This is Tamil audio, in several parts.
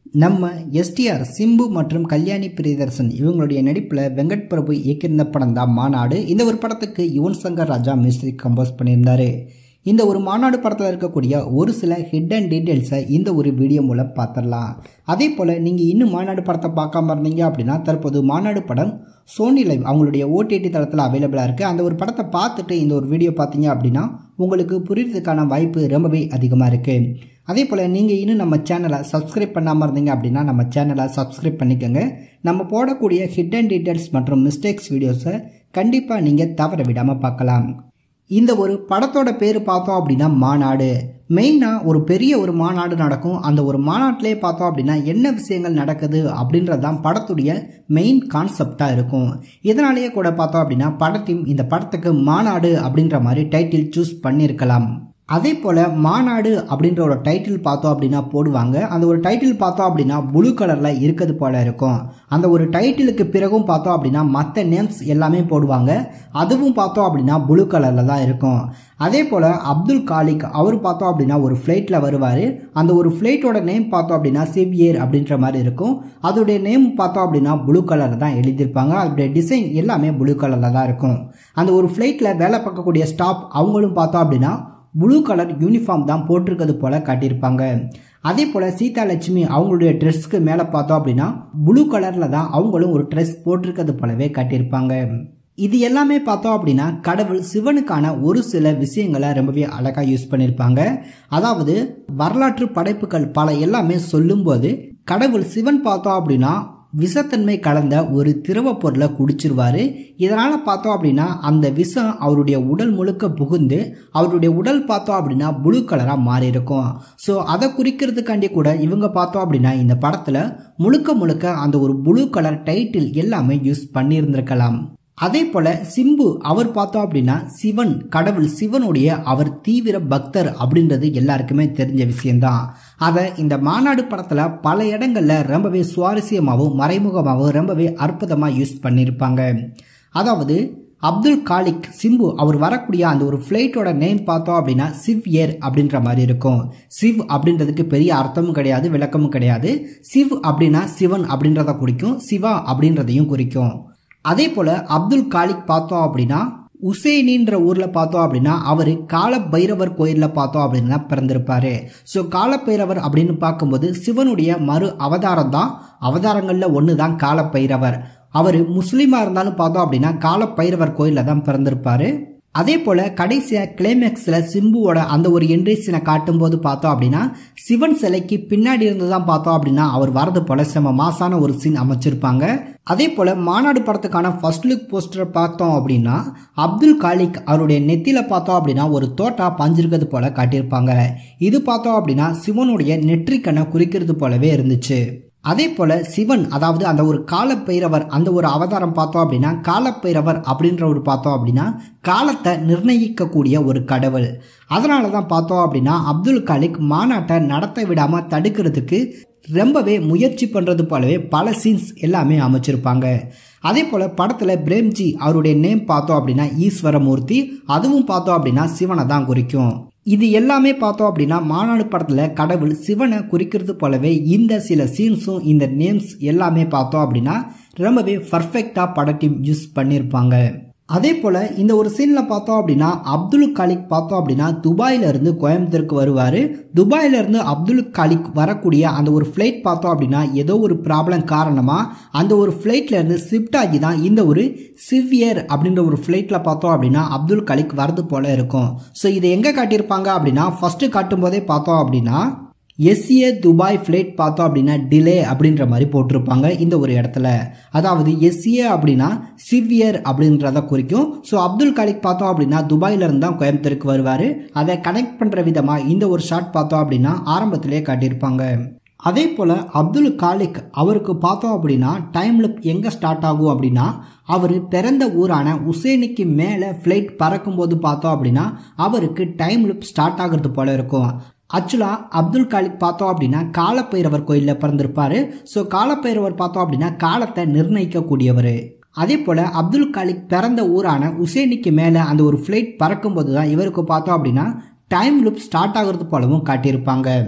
நம்ம எஸ்டிஆர் சிம்பு மற்றும் கல்யாணி பிரியதர்சன் இவங்களுடைய நடிப்பில் வெங்கட் பிரபு இயக்கியிருந்த படம் தான் மாநாடு இந்த ஒரு படத்துக்கு யுவன் சங்கர் ராஜா மியூசிக் கம்போஸ் பண்ணியிருந்தாரு இந்த ஒரு மாநாடு படத்தில் இருக்கக்கூடிய ஒரு சில ஹிடன் டீட்டெயில்ஸை இந்த ஒரு வீடியோ மூலம் பார்த்துடலாம் அதே போல் நீங்கள் இன்னும் மாநாடு படத்தை பார்க்காம இருந்தீங்க அப்படின்னா தற்போது மாநாடு படம் சோனி லைவ் அவங்களுடைய ஓடிடி தளத்தில் அவைலபிளாக இருக்குது அந்த ஒரு படத்தை பார்த்துட்டு இந்த ஒரு வீடியோ பார்த்தீங்க அப்படின்னா உங்களுக்கு புரியறதுக்கான வாய்ப்பு ரொம்பவே அதிகமாக இருக்குது அதே போல் நீங்கள் இன்னும் நம்ம சேனலை சப்ஸ்கிரைப் பண்ணாமல் இருந்தீங்க அப்படின்னா நம்ம சேனலை சப்ஸ்கிரைப் பண்ணிக்கோங்க நம்ம போடக்கூடிய ஹிடன் டீட்டெயில்ஸ் மற்றும் மிஸ்டேக்ஸ் வீடியோஸை கண்டிப்பாக நீங்கள் தவற விடாமல் பார்க்கலாம் இந்த ஒரு படத்தோட பேர் பார்த்தோம் அப்படின்னா மாநாடு மெயினாக ஒரு பெரிய ஒரு மாநாடு நடக்கும் அந்த ஒரு மாநாட்டிலே பார்த்தோம் அப்படின்னா என்ன விஷயங்கள் நடக்குது அப்படின்றது தான் படத்துடைய மெயின் கான்செப்டாக இருக்கும் இதனாலேயே கூட பார்த்தோம் அப்படின்னா படத்தையும் இந்த படத்துக்கு மாநாடு அப்படின்ற மாதிரி டைட்டில் சூஸ் பண்ணியிருக்கலாம் அதே போல் மாநாடு அப்படின்ற ஒரு டைட்டில் பார்த்தோம் அப்படின்னா போடுவாங்க அந்த ஒரு டைட்டில் பார்த்தோம் அப்படின்னா ப்ளூ கலரில் இருக்கிறது போல இருக்கும் அந்த ஒரு டைட்டிலுக்கு பிறகும் பார்த்தோம் அப்படின்னா மற்ற நேம்ஸ் எல்லாமே போடுவாங்க அதுவும் பார்த்தோம் அப்படின்னா ப்ளூ கலரில் தான் இருக்கும் அதே போல் அப்துல் காலிக் அவர் பார்த்தோம் அப்படின்னா ஒரு ஃப்ளைட்டில் வருவார் அந்த ஒரு ஃப்ளைட்டோட நேம் பார்த்தோம் அப்படின்னா சிவியர் அப்படின்ற மாதிரி இருக்கும் அதோடைய நேம் பார்த்தோம் அப்படின்னா ப்ளூ கலரில் தான் எழுதியிருப்பாங்க அதோடைய டிசைன் எல்லாமே ப்ளூ கலரில் தான் இருக்கும் அந்த ஒரு ஃப்ளைட்டில் வேலை பார்க்கக்கூடிய ஸ்டாப் அவங்களும் பார்த்தோம் அப்படின்னா ப்ளூ கலர் யூனிஃபார்ம் தான் போட்டிருக்கிறது போல காட்டியிருப்பாங்க அதே போல் சீதா லட்சுமி அவங்களுடைய ட்ரெஸ்க்கு மேலே பார்த்தோம் அப்படின்னா ப்ளூ கலரில் தான் அவங்களும் ஒரு ட்ரெஸ் போட்டிருக்கிறது போலவே காட்டியிருப்பாங்க இது எல்லாமே பார்த்தோம் அப்படின்னா கடவுள் சிவனுக்கான ஒரு சில விஷயங்களை ரொம்பவே அழகாக யூஸ் பண்ணியிருப்பாங்க அதாவது வரலாற்று படைப்புகள் பல எல்லாமே சொல்லும்போது கடவுள் சிவன் பார்த்தோம் அப்படின்னா விஷத்தன்மை கலந்த ஒரு திரவ பொருளை குடிச்சிருவாரு இதனால் பார்த்தோம் அப்படின்னா அந்த விஷம் அவருடைய உடல் முழுக்க புகுந்து அவருடைய உடல் பார்த்தோம் அப்படின்னா ப்ளூ கலராக மாறி இருக்கும் ஸோ அதை குறிக்கிறதுக்காண்டி கூட இவங்க பார்த்தோம் அப்படின்னா இந்த படத்தில் முழுக்க முழுக்க அந்த ஒரு ப்ளூ கலர் டைட்டில் எல்லாமே யூஸ் பண்ணியிருந்திருக்கலாம் அதே போல சிம்பு அவர் பார்த்தோம் அப்படின்னா சிவன் கடவுள் சிவனுடைய அவர் தீவிர பக்தர் அப்படின்றது எல்லாருக்குமே தெரிஞ்ச விஷயம்தான் அதை இந்த மாநாடு படத்துல பல இடங்கள்ல ரொம்பவே சுவாரஸ்யமாகவும் மறைமுகமாகவும் ரொம்பவே அற்புதமாக யூஸ் பண்ணியிருப்பாங்க அதாவது அப்துல் காலிக் சிம்பு அவர் வரக்கூடிய அந்த ஒரு ஃப்ளைட்டோட நேம் பார்த்தோம் அப்படின்னா சிவ் ஏர் அப்படின்ற மாதிரி இருக்கும் சிவ் அப்படின்றதுக்கு பெரிய அர்த்தமும் கிடையாது விளக்கமும் கிடையாது சிவ் அப்படின்னா சிவன் அப்படின்றத குறிக்கும் சிவா அப்படின்றதையும் குறிக்கும் அதே போல் அப்துல் காலிக் பார்த்தோம் அப்படின்னா உசேனின்ற ஊரில் பார்த்தோம் அப்படின்னா அவர் கால பைரவர் கோயிலில் பார்த்தோம் அப்படின்னா பிறந்திருப்பாரு ஸோ கால பைரவர் அப்படின்னு பார்க்கும்போது சிவனுடைய மறு அவதாரம் தான் அவதாரங்களில் ஒன்று தான் கால பைரவர் அவர் முஸ்லீமாக இருந்தாலும் பார்த்தோம் அப்படின்னா கால பைரவர் கோயிலில் தான் பிறந்திருப்பாரு அதே போல் கடைசியாக கிளைமேக்ஸில் சிம்புவோட அந்த ஒரு என்ட்ரிஸினை காட்டும்போது பார்த்தோம் அப்படின்னா சிவன் சிலைக்கு பின்னாடி இருந்து தான் பார்த்தோம் அப்படின்னா அவர் வரது போல செம மாசான ஒரு சீன் அமைச்சிருப்பாங்க அதே போல் மாநாடு படத்துக்கான ஃபர்ஸ்ட் லுக் போஸ்டர் பார்த்தோம் அப்படின்னா அப்துல் காலிக் அவருடைய நெத்தியில் பார்த்தோம் அப்படின்னா ஒரு தோட்டா பஞ்சிருக்கிறது போல காட்டியிருப்பாங்க இது பார்த்தோம் அப்படின்னா சிவனுடைய நெற்றிக்கண்ணை குறிக்கிறது போலவே இருந்துச்சு அதே போல சிவன் அதாவது அந்த ஒரு காலப்பைரவர் அந்த ஒரு அவதாரம் பார்த்தோம் அப்படின்னா காலப்பைரவர் அப்படின்ற ஒரு பார்த்தோம் அப்படின்னா காலத்தை நிர்ணயிக்கக்கூடிய ஒரு கடவுள் அதனால தான் பார்த்தோம் அப்படின்னா அப்துல் காலிக் மாநாட்டை நடத்த விடாமல் தடுக்கிறதுக்கு ரொம்பவே முயற்சி பண்ணுறது போலவே பல சீன்ஸ் எல்லாமே அமைச்சிருப்பாங்க அதே போல் படத்தில் பிரேம்ஜி அவருடைய நேம் பார்த்தோம் அப்படின்னா ஈஸ்வரமூர்த்தி அதுவும் பார்த்தோம் அப்படின்னா சிவனை தான் குறிக்கும் இது எல்லாமே பார்த்தோம் அப்படின்னா மாநாடு படத்தில் கடவுள் சிவனை குறிக்கிறது போலவே இந்த சில சீன்ஸும் இந்த நேம்ஸ் எல்லாமே பார்த்தோம் அப்படின்னா ரொம்பவே பர்ஃபெக்டாக பட டீம் யூஸ் பண்ணியிருப்பாங்க அதே போல் இந்த ஒரு சீனில் பார்த்தோம் அப்படின்னா அப்துல் காலிக் பார்த்தோம் அப்படின்னா துபாயிலிருந்து கோயம்புத்தூருக்கு வருவார் துபாயிலிருந்து அப்துல் காலிக் வரக்கூடிய அந்த ஒரு ஃப்ளைட் பார்த்தோம் அப்படின்னா ஏதோ ஒரு ப்ராப்ளம் காரணமாக அந்த ஒரு ஃப்ளைட்லேருந்து ஷிஃப்ட் ஆகி தான் இந்த ஒரு சிவியர் அப்படின்ற ஒரு ஃப்ளைட்டில் பார்த்தோம் அப்படின்னா அப்துல் காலிக் வரது போல இருக்கும் ஸோ இதை எங்கே காட்டியிருப்பாங்க அப்படின்னா ஃபஸ்ட்டு காட்டும் போதே பார்த்தோம் அப்படின்னா எஸ்ஏ துபாய் ஃப்ளைட் பார்த்தோம் அப்படின்னா டிலே அப்படின்ற மாதிரி போட்டிருப்பாங்க இந்த ஒரு இடத்துல அதாவது எஸ்ஏ அப்படின்னா சிவியர் அப்படின்றத குறிக்கும் ஸோ அப்துல் காலிக் பார்த்தோம் அப்படின்னா துபாயிலிருந்து தான் கோயம்புத்தூருக்கு வருவார் அதை கனெக்ட் பண்ணுற விதமாக இந்த ஒரு ஷாட் பார்த்தோம் அப்படின்னா ஆரம்பத்திலே காட்டியிருப்பாங்க அதே போல் அப்துல் காலிக் அவருக்கு பார்த்தோம் அப்படின்னா டைம் லிப் எங்கே ஸ்டார்ட் ஆகும் அப்படின்னா அவர் பிறந்த ஊரான உசேனிக்கு மேலே ஃப்ளைட் பறக்கும்போது பார்த்தோம் அப்படின்னா அவருக்கு டைம் லிப் ஸ்டார்ட் ஆகிறது போல இருக்கும் ஆக்சுவலாக அப்துல் காலிக் பார்த்தோம் அப்படின்னா காலப்பைரவர் கோயிலில் பிறந்திருப்பாரு ஸோ காலப்பைரவர் பார்த்தோம் அப்படின்னா காலத்தை நிர்ணயிக்கக்கூடியவர் அதே போல் அப்துல் காலிக் பிறந்த ஊரான உசேனிக்கு மேலே அந்த ஒரு ஃப்ளைட் பறக்கும்போது தான் இவருக்கு பார்த்தோம் அப்படின்னா டைம் லுப் ஸ்டார்ட் ஆகிறது போலவும் காட்டியிருப்பாங்க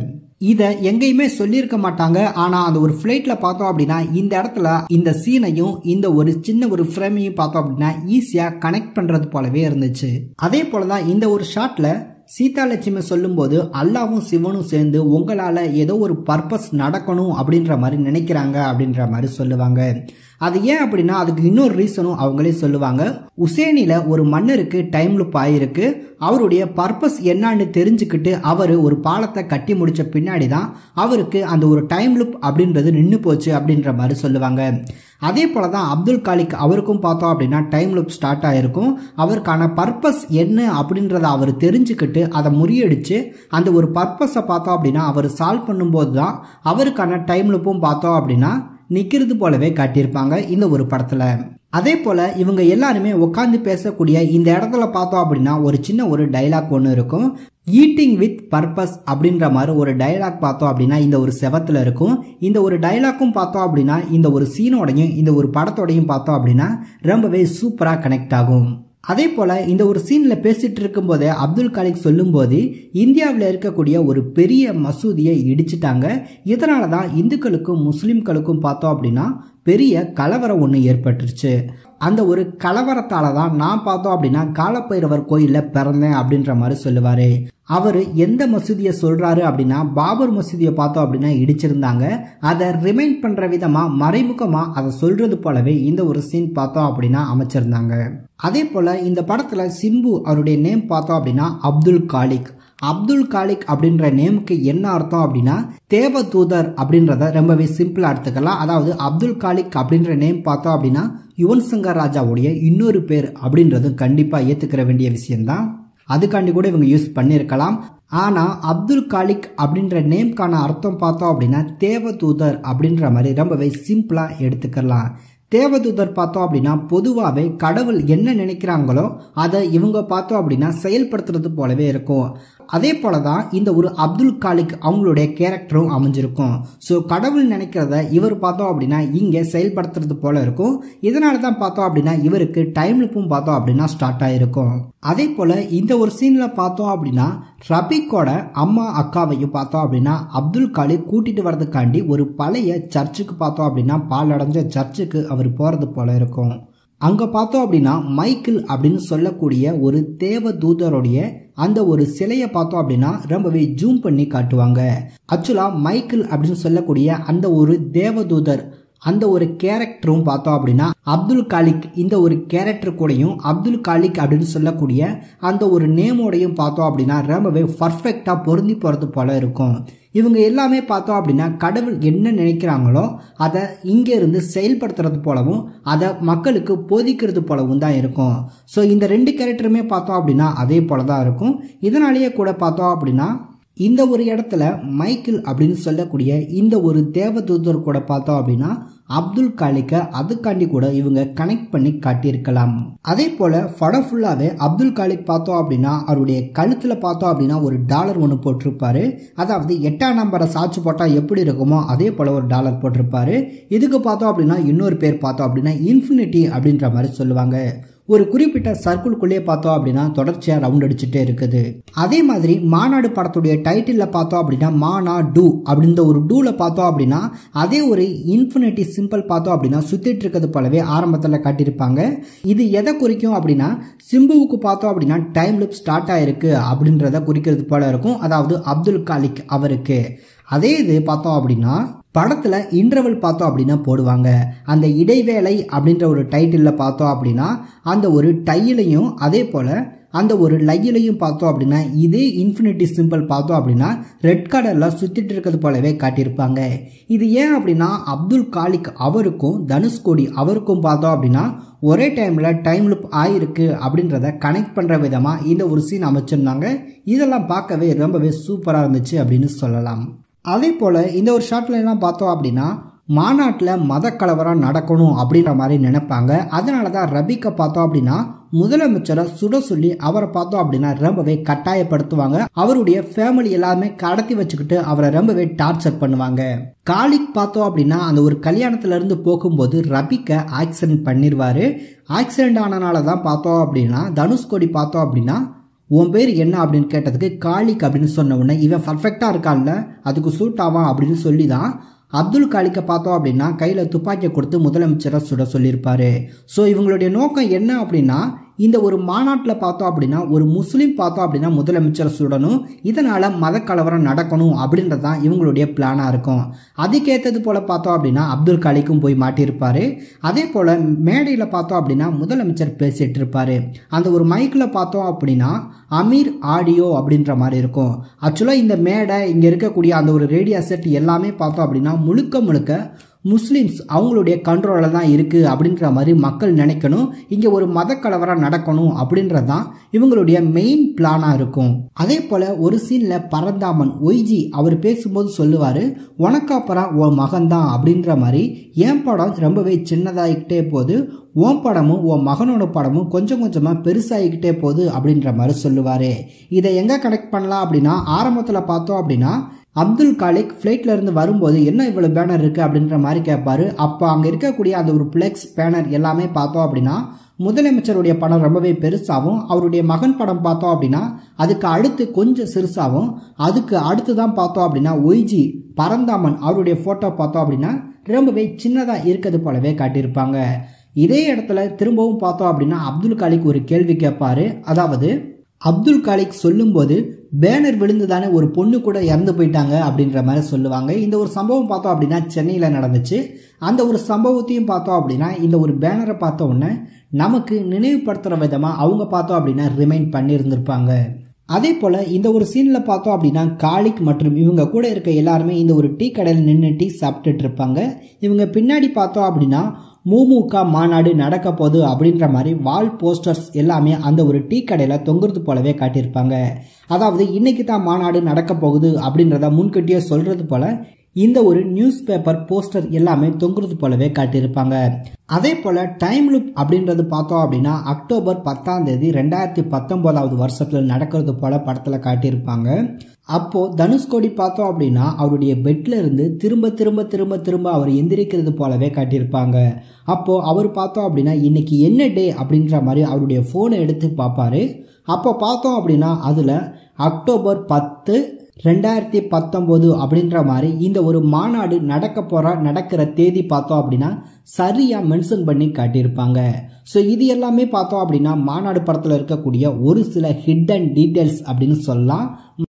இதை எங்கேயுமே சொல்லியிருக்க மாட்டாங்க ஆனால் அந்த ஒரு ஃப்ளைட்டில் பார்த்தோம் அப்படின்னா இந்த இடத்துல இந்த சீனையும் இந்த ஒரு சின்ன ஒரு ஃப்ரேமையும் பார்த்தோம் அப்படின்னா ஈஸியாக கனெக்ட் பண்ணுறது போலவே இருந்துச்சு அதே போல தான் இந்த ஒரு ஷாட்டில் சீதாலட்சுமி சொல்லும்போது அல்லாவும் சிவனும் சேர்ந்து உங்களால் ஏதோ ஒரு பர்பஸ் நடக்கணும் அப்படின்ற மாதிரி நினைக்கிறாங்க அப்படின்ற மாதிரி சொல்லுவாங்க அது ஏன் அப்படின்னா அதுக்கு இன்னொரு ரீசனும் அவங்களே சொல்லுவாங்க உசேனில ஒரு மன்னருக்கு டைம் லுப் ஆயிருக்கு அவருடைய பர்பஸ் என்னன்னு தெரிஞ்சுக்கிட்டு அவர் ஒரு பாலத்தை கட்டி முடிச்ச பின்னாடி தான் அவருக்கு அந்த ஒரு டைம் லுப் அப்படின்றது நின்று போச்சு அப்படின்ற மாதிரி சொல்லுவாங்க அதே போல தான் அப்துல் காலிக் அவருக்கும் பார்த்தோம் அப்படின்னா டைம் லுப் ஸ்டார்ட் ஆகிருக்கும் அவருக்கான பர்பஸ் என்ன அப்படின்றத அவர் தெரிஞ்சுக்கிட்டு அதை முறியடிச்சு அந்த ஒரு பர்பஸை பார்த்தோம் அப்படின்னா அவர் சால்வ் பண்ணும்போது தான் அவருக்கான டைம் லுப்பும் பார்த்தோம் அப்படின்னா நிற்கிறது போலவே காட்டியிருப்பாங்க இந்த ஒரு படத்தில் அதே போல் இவங்க எல்லாருமே உட்காந்து பேசக்கூடிய இந்த இடத்துல பார்த்தோம் அப்படின்னா ஒரு சின்ன ஒரு டைலாக் ஒன்று இருக்கும் ஈட்டிங் வித் பர்பஸ் அப்படின்ற மாதிரி ஒரு டைலாக் பார்த்தோம் அப்படின்னா இந்த ஒரு செவத்தில் இருக்கும் இந்த ஒரு டைலாக்கும் பார்த்தோம் அப்படின்னா இந்த ஒரு சீனோடையும் இந்த ஒரு படத்தோடையும் பார்த்தோம் அப்படின்னா ரொம்பவே சூப்பராக கனெக்ட் ஆகும் அதே போல் இந்த ஒரு சீனில் பேசிட்டு இருக்கும்போதே அப்துல் காலிக் சொல்லும்போது இந்தியாவில் இருக்கக்கூடிய ஒரு பெரிய மசூதியை இடிச்சிட்டாங்க இதனால தான் இந்துக்களுக்கும் முஸ்லீம்களுக்கும் பார்த்தோம் அப்படின்னா பெரிய கலவரம் ஒன்று ஏற்பட்டுருச்சு அந்த ஒரு கலவரத்தால் தான் நான் பார்த்தோம் அப்படின்னா காலப்பைரவர் கோயிலில் பிறந்தேன் அப்படின்ற மாதிரி சொல்லுவார் அவர் எந்த மசூதியை சொல்கிறாரு அப்படின்னா பாபர் மசூதியை பார்த்தோம் அப்படின்னா இடிச்சிருந்தாங்க அதை ரிமைண்ட் பண்ணுற விதமாக மறைமுகமாக அதை சொல்கிறது போலவே இந்த ஒரு சீன் பார்த்தோம் அப்படின்னா அமைச்சிருந்தாங்க அதே போல் இந்த படத்தில் சிம்பு அவருடைய நேம் பார்த்தோம் அப்படின்னா அப்துல் காலிக் அப்துல் காலிக் அப்படின்ற நேமுக்கு என்ன அர்த்தம் அப்படின்னா தேவ தூதர் அப்படின்றத ரொம்பவே சிம்பிளாக எடுத்துக்கலாம் அதாவது அப்துல் காலிக் அப்படின்ற நேம் பார்த்தோம் அப்படின்னா யுவன் சங்கர் ராஜாவுடைய இன்னொரு பேர் அப்படின்றதும் கண்டிப்பாக ஏற்றுக்கிற வேண்டிய விஷயம்தான் அதுக்காண்டி கூட இவங்க யூஸ் பண்ணியிருக்கலாம் ஆனால் அப்துல் காலிக் அப்படின்ற நேம்க்கான அர்த்தம் பார்த்தோம் அப்படின்னா தேவ தூதர் அப்படின்ற மாதிரி ரொம்பவே சிம்பிளாக எடுத்துக்கலாம் தேவதூதர் பார்த்தோம் அப்படின்னா பொதுவாகவே கடவுள் என்ன நினைக்கிறாங்களோ அதை இவங்க பார்த்தோம் அப்படின்னா செயல்படுத்துறது போலவே இருக்கும் அதே போல தான் இந்த ஒரு அப்துல் காலிக் அவங்களுடைய கேரக்டரும் அமைஞ்சிருக்கும் ஸோ கடவுள் நினைக்கிறத இவர் பார்த்தோம் அப்படின்னா இங்கே செயல்படுத்துறது போல இருக்கும் இதனால தான் பார்த்தோம் அப்படின்னா இவருக்கு டைம் லிப்பும் பார்த்தோம் அப்படின்னா ஸ்டார்ட் ஆகிருக்கும் அதே போல் இந்த ஒரு சீனில் பார்த்தோம் அப்படின்னா ரபிக்கோட அம்மா அக்காவையும் பார்த்தோம் அப்படின்னா அப்துல் காலிக் கூட்டிட்டு வரதுக்காண்டி ஒரு பழைய சர்ச்சுக்கு பார்த்தோம் அப்படின்னா பாலடைஞ்ச சர்ச்சுக்கு அவர் போகிறது போல இருக்கும் அங்கே பார்த்தோம் அப்படின்னா மைக்கிள் அப்படின்னு சொல்லக்கூடிய ஒரு தேவ தூதருடைய அந்த ஒரு சிலையை பார்த்தோம் அப்படின்னா ரொம்பவே ஜூம் பண்ணி காட்டுவாங்க ஆக்சுவலாக மைக்கிள் அப்படின்னு சொல்லக்கூடிய அந்த ஒரு தேவதூதர் அந்த ஒரு கேரக்டரும் பார்த்தோம் அப்படின்னா அப்துல் காலிக் இந்த ஒரு கேரக்டர் கூடயும் அப்துல் காலிக் அப்படின்னு சொல்லக்கூடிய அந்த ஒரு நேமோடையும் பார்த்தோம் அப்படின்னா ரொம்பவே பர்ஃபெக்டாக பொருந்தி போகிறது போல இருக்கும் இவங்க எல்லாமே பார்த்தோம் அப்படின்னா கடவுள் என்ன நினைக்கிறாங்களோ அதை இங்கேருந்து செயல்படுத்துறது போலவும் அதை மக்களுக்கு போதிக்கிறது போலவும் தான் இருக்கும் ஸோ இந்த ரெண்டு கேரக்டருமே பார்த்தோம் அப்படின்னா அதே போல தான் இருக்கும் இதனாலேயே கூட பார்த்தோம் அப்படின்னா இந்த ஒரு இடத்துல மைக்கிள் அப்படின்னு சொல்லக்கூடிய இந்த ஒரு தேவதூதர் கூட பார்த்தோம் அப்படின்னா அப்துல் காலிக்க அதுக்காண்டி கூட இவங்க கனெக்ட் பண்ணி காட்டியிருக்கலாம் அதே போல படம் ஃபுல்லாவே அப்துல் காலிக் பார்த்தோம் அப்படின்னா அவருடைய கழுத்துல பார்த்தோம் அப்படின்னா ஒரு டாலர் ஒன்று போட்டிருப்பாரு அதாவது எட்டாம் நம்பரை சாட்சி போட்டால் எப்படி இருக்குமோ அதே போல ஒரு டாலர் போட்டிருப்பாரு இதுக்கு பார்த்தோம் அப்படின்னா இன்னொரு பேர் பார்த்தோம் அப்படின்னா இன்ஃபினிட்டி அப்படின்ற மாதிரி சொல்லுவாங்க ஒரு குறிப்பிட்ட சர்க்கிள்குள்ளேயே பார்த்தோம் அப்படின்னா தொடர்ச்சியாக ரவுண்ட் அடிச்சுட்டே இருக்குது அதே மாதிரி மாநாடு படத்துடைய டைட்டிலில் பார்த்தோம் அப்படின்னா மானா டூ அப்படின்ற ஒரு டூவில் பார்த்தோம் அப்படின்னா அதே ஒரு இன்ஃபினிட்டி சிம்பிள் பார்த்தோம் அப்படின்னா சுற்றிட்டு இருக்கிறது போலவே ஆரம்பத்தில் காட்டியிருப்பாங்க இது எதை குறிக்கும் அப்படின்னா சிம்புவுக்கு பார்த்தோம் அப்படின்னா டைம் லிப் ஸ்டார்ட் ஆயிருக்கு அப்படின்றத குறிக்கிறது போல இருக்கும் அதாவது அப்துல் காலிக் அவருக்கு அதே இது பார்த்தோம் அப்படின்னா படத்தில் இன்டர்வல் பார்த்தோம் அப்படின்னா போடுவாங்க அந்த இடைவேளை அப்படின்ற ஒரு டைட்டிலில் பார்த்தோம் அப்படின்னா அந்த ஒரு டையிலையும் அதே போல் அந்த ஒரு லையிலையும் பார்த்தோம் அப்படின்னா இதே இன்ஃபினிட்டி சிம்பிள் பார்த்தோம் அப்படின்னா ரெட் கலரில் சுற்றிட்டு இருக்கிறது போலவே காட்டியிருப்பாங்க இது ஏன் அப்படின்னா அப்துல் காலிக் அவருக்கும் தனுஷ்கோடி அவருக்கும் பார்த்தோம் அப்படின்னா ஒரே டைமில் டைம் லுப் ஆயிருக்கு அப்படின்றத கனெக்ட் பண்ணுற விதமாக இந்த ஒரு சீன் அமைச்சிருந்தாங்க இதெல்லாம் பார்க்கவே ரொம்பவே சூப்பராக இருந்துச்சு அப்படின்னு சொல்லலாம் அதே போல் இந்த ஒரு ஷார்ட்ல எல்லாம் பார்த்தோம் அப்படின்னா மாநாட்டில் மத கலவரம் நடக்கணும் அப்படின்ற மாதிரி நினைப்பாங்க அதனால தான் ரபிக்கை பார்த்தோம் அப்படின்னா முதலமைச்சரை சுட சொல்லி அவரை பார்த்தோம் அப்படின்னா ரொம்பவே கட்டாயப்படுத்துவாங்க அவருடைய ஃபேமிலி எல்லாமே கடத்தி வச்சுக்கிட்டு அவரை ரொம்பவே டார்ச்சர் பண்ணுவாங்க காலிக் பார்த்தோம் அப்படின்னா அந்த ஒரு கல்யாணத்துல இருந்து போகும்போது ரபிக்க ஆக்சிடென்ட் பண்ணிடுவாரு ஆக்சிடென்ட் ஆனனால தான் பார்த்தோம் அப்படின்னா தனுஷ்கோடி பார்த்தோம் அப்படின்னா உன் பேர் என்ன அப்படின்னு கேட்டதுக்கு காலிக் அப்படின்னு சொன்ன உடனே இவன் பர்ஃபெக்டாக இருக்கான்ல அதுக்கு சூட் ஆவான் அப்படின்னு சொல்லி தான் அப்துல் காலிக்கை பார்த்தோம் அப்படின்னா கையில் துப்பாக்கியை கொடுத்து முதலமைச்சரை சுட சொல்லியிருப்பாரு ஸோ இவங்களுடைய நோக்கம் என்ன அப்படின்னா இந்த ஒரு மாநாட்டில் பார்த்தோம் அப்படின்னா ஒரு முஸ்லீம் பார்த்தோம் அப்படின்னா முதலமைச்சர் சுடணும் இதனால் மத கலவரம் நடக்கணும் அப்படின்றது தான் இவங்களுடைய பிளானாக இருக்கும் அதுக்கேற்றது போல் பார்த்தோம் அப்படின்னா அப்துல் காலிக்கும் போய் மாட்டியிருப்பார் அதே போல் மேடையில் பார்த்தோம் அப்படின்னா முதலமைச்சர் பேசிகிட்டு இருப்பார் அந்த ஒரு மைக்கில் பார்த்தோம் அப்படின்னா அமீர் ஆடியோ அப்படின்ற மாதிரி இருக்கும் ஆக்சுவலாக இந்த மேடை இங்கே இருக்கக்கூடிய அந்த ஒரு ரேடியோ செட் எல்லாமே பார்த்தோம் அப்படின்னா முழுக்க முழுக்க முஸ்லீம்ஸ் அவங்களுடைய கண்ட்ரோலில் தான் இருக்குது அப்படின்ற மாதிரி மக்கள் நினைக்கணும் இங்கே ஒரு மத கலவரம் நடக்கணும் அப்படின்றது தான் இவங்களுடைய மெயின் பிளானாக இருக்கும் அதே போல் ஒரு சீனில் பரந்தாமன் ஒய்ஜி அவர் பேசும்போது சொல்லுவார் உனக்காப்பறம் உன் மகன்தான் அப்படின்ற மாதிரி என் படம் ரொம்பவே சின்னதாகிக்கிட்டே போகுது உன் படமும் உன் மகனோட படமும் கொஞ்சம் கொஞ்சமாக பெருசாகிக்கிட்டே போகுது அப்படின்ற மாதிரி சொல்லுவார் இதை எங்கே கனெக்ட் பண்ணலாம் அப்படின்னா ஆரம்பத்தில் பார்த்தோம் அப்படின்னா அப்துல் காலிக் ஃப்ளைட்டில் இருந்து வரும்போது என்ன இவ்வளோ பேனர் இருக்குது அப்படின்ற மாதிரி கேட்பாரு அப்போ அங்கே இருக்கக்கூடிய அந்த ஒரு ஃப்ளெக்ஸ் பேனர் எல்லாமே பார்த்தோம் அப்படின்னா முதலமைச்சருடைய படம் ரொம்பவே பெருசாகவும் அவருடைய மகன் படம் பார்த்தோம் அப்படின்னா அதுக்கு அடுத்து கொஞ்சம் சிறுசாகவும் அதுக்கு அடுத்து தான் பார்த்தோம் அப்படின்னா ஒய்ஜி பரந்தாமன் அவருடைய ஃபோட்டோ பார்த்தோம் அப்படின்னா ரொம்பவே சின்னதாக இருக்கிறது போலவே காட்டியிருப்பாங்க இதே இடத்துல திரும்பவும் பார்த்தோம் அப்படின்னா அப்துல் காலிக் ஒரு கேள்வி கேட்பாரு அதாவது அப்துல் காலிக் சொல்லும்போது பேனர் விழுந்து தானே ஒரு பொண்ணு கூட இறந்து போயிட்டாங்க அப்படின்ற மாதிரி சொல்லுவாங்க இந்த ஒரு சம்பவம் பார்த்தோம் அப்படின்னா சென்னையில் நடந்துச்சு அந்த ஒரு சம்பவத்தையும் பார்த்தோம் அப்படின்னா இந்த ஒரு பேனரை பார்த்த உடனே நமக்கு நினைவுபடுத்துகிற விதமாக அவங்க பார்த்தோம் அப்படின்னா ரிமைண்ட் பண்ணியிருந்திருப்பாங்க அதே போல் இந்த ஒரு சீனில் பார்த்தோம் அப்படின்னா காலிக் மற்றும் இவங்க கூட இருக்க எல்லாருமே இந்த ஒரு டீ கடையில் நின்று டீ சாப்பிட்டுட்டு இருப்பாங்க இவங்க பின்னாடி பார்த்தோம் அப்படின்னா மூமுக மாநாடு நடக்க போகுது அப்படின்ற மாதிரி வால் போஸ்டர்ஸ் எல்லாமே அந்த ஒரு டீ கடையில் தொங்குறது போலவே காட்டியிருப்பாங்க அதாவது இன்னைக்கு தான் மாநாடு நடக்க போகுது அப்படின்றத முன்கூட்டியே சொல்றது போல இந்த ஒரு நியூஸ் பேப்பர் போஸ்டர் எல்லாமே தொங்குறது போலவே காட்டியிருப்பாங்க அதே போல டைம் லுப் அப்படின்றது பார்த்தோம் அப்படின்னா அக்டோபர் பத்தாம் தேதி ரெண்டாயிரத்தி பத்தொன்பதாவது வருஷத்துல நடக்கிறது போல படத்துல காட்டியிருப்பாங்க அப்போ தனுஷ்கோடி பார்த்தோம் அப்படின்னா அவருடைய பெட்ல இருந்து திரும்ப திரும்ப திரும்ப திரும்ப அவர் எந்திரிக்கிறது போலவே காட்டியிருப்பாங்க அப்போ அவர் பார்த்தோம் அப்படின்னா இன்னைக்கு என்ன டே அப்படின்ற மாதிரி அவருடைய போனை எடுத்து பார்ப்பாரு அப்போ பார்த்தோம் அப்படின்னா அதில் அக்டோபர் பத்து ரெண்டாயிரத்தி பத்தொம்போது அப்படின்ற மாதிரி இந்த ஒரு மாநாடு நடக்க போகிற நடக்கிற தேதி பார்த்தோம் அப்படின்னா சரியாக மென்ஷன் பண்ணி காட்டியிருப்பாங்க ஸோ இது எல்லாமே பார்த்தோம் அப்படின்னா மாநாடு படத்தில் இருக்கக்கூடிய ஒரு சில ஹிடன் டீட்டெயில்ஸ் அப்படின்னு சொல்லலாம்